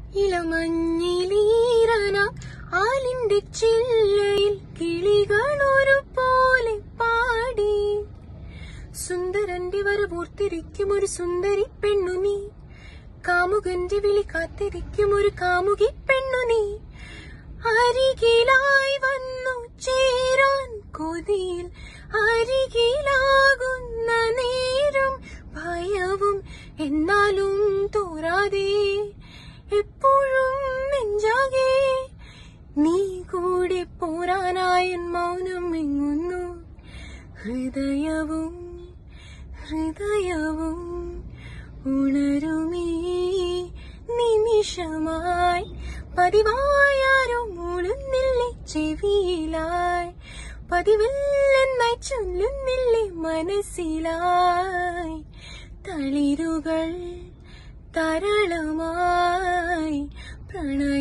ഇളമഞ്ഞിലീറന ആലിന്റെ ചില്ലയിൽ കിളികളൊരു പോലെ പാടി സുന്ദരന്റെ വരവോർത്തിരിക്കും ഒരു സുന്ദരി പെണ്ണു നീ കാമുകന്റെ വിളി കാത്തിരിക്കും ഒരു കാമുകി പെണ്ണു നീ അരികിലായി വന്നു ചേരാൻ കൊതിയിൽ അരികിലാകുന്ന നേരം ഭയവും എന്നാലും തോരാതെ എപ്പോഴും നെഞ്ചാകെ നീ കൂടെ പോരാനായൻ മൗനം എങ്ങുന്നു ഹൃദയവും ഹൃദയവും ഉണരുമേ നിമിഷമായി പതിവായാരോ മൂളുന്നില്ലേ ചെവിയിലായി പതിവില്ലെന്നായി ചൊല്ലുന്നില്ലേ മനസ്സിലായി തളിരുകൾ തരളമായി പ്രണയ